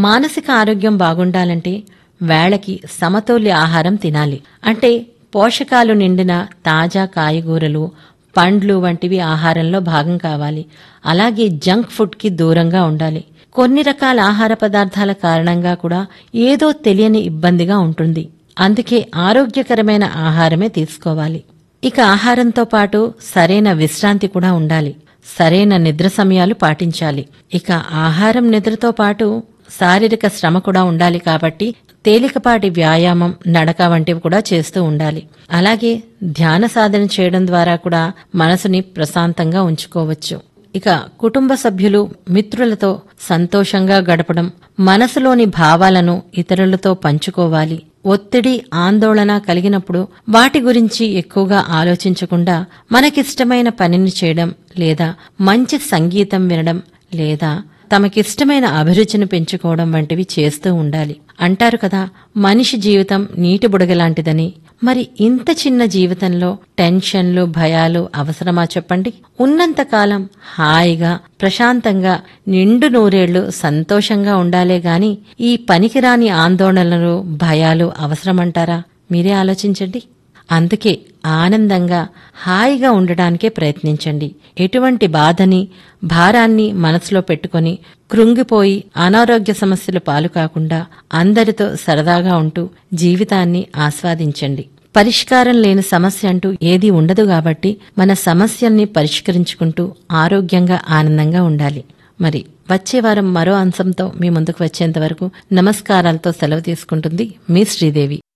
మానసిక ఆరోగ్యం బాగుండాలంటే వేళకి సమతౌల్య ఆహారం తినాలి అంటే పోషకాలు నిండిన తాజా కాయగూరలు పండ్లు వంటివి ఆహారంలో భాగం కావాలి అలాగే జంక్ ఫుడ్కి దూరంగా ఉండాలి కొన్ని రకాల ఆహార పదార్థాల కారణంగా కూడా ఏదో తెలియని ఇబ్బందిగా ఉంటుంది అందుకే ఆరోగ్యకరమైన ఆహారమే తీసుకోవాలి ఇక ఆహారంతో పాటు సరైన విశ్రాంతి కూడా ఉండాలి సరైన నిద్ర సమయాలు పాటించాలి ఇక ఆహారం నిద్రతో పాటు శారీరక శ్రమ కూడా ఉండాలి కాబట్టి తేలికపాటి వ్యాయామం నడక వంటివి కూడా చేస్తూ ఉండాలి అలాగే ధ్యాన సాధన చేయడం ద్వారా కూడా మనసుని ప్రశాంతంగా ఉంచుకోవచ్చు ఇక కుటుంబ సభ్యులు మిత్రులతో సంతోషంగా గడపడం మనసులోని భావాలను ఇతరులతో పంచుకోవాలి ఒత్తిడి ఆందోళన కలిగినప్పుడు వాటి గురించి ఎక్కువగా ఆలోచించకుండా మనకిష్టమైన పనిని చేయడం లేదా మంచి సంగీతం వినడం లేదా తమకిష్టమైన అభిరుచిని పెంచుకోవడం వంటివి చేస్తూ ఉండాలి అంటారు కదా మనిషి జీవితం నీటి బుడగలాంటిదని మరి ఇంత చిన్న జీవితంలో టెన్షన్లు భయాలు అవసరమా చెప్పండి ఉన్నంతకాలం హాయిగా ప్రశాంతంగా నిండు నూరేళ్లు సంతోషంగా ఉండాలే గాని ఈ పనికిరాని ఆందోళనలు భయాలు అవసరమంటారా మీరే ఆలోచించండి అందుకే ఆనందంగా హాయిగా ఉండడానికే ప్రయత్నించండి ఎటువంటి బాధని భారాన్ని మనసులో పెట్టుకొని కృంగిపోయి అనారోగ్య సమస్యలు పాలు కాకుండా అందరితో సరదాగా ఉంటూ జీవితాన్ని ఆస్వాదించండి పరిష్కారం లేని సమస్య అంటూ ఏదీ ఉండదు కాబట్టి మన సమస్యల్ని పరిష్కరించుకుంటూ ఆరోగ్యంగా ఆనందంగా ఉండాలి మరి వచ్చే వారం మరో అంశంతో మీ ముందుకు వచ్చేంత వరకు నమస్కారాలతో సెలవు తీసుకుంటుంది మీ శ్రీదేవి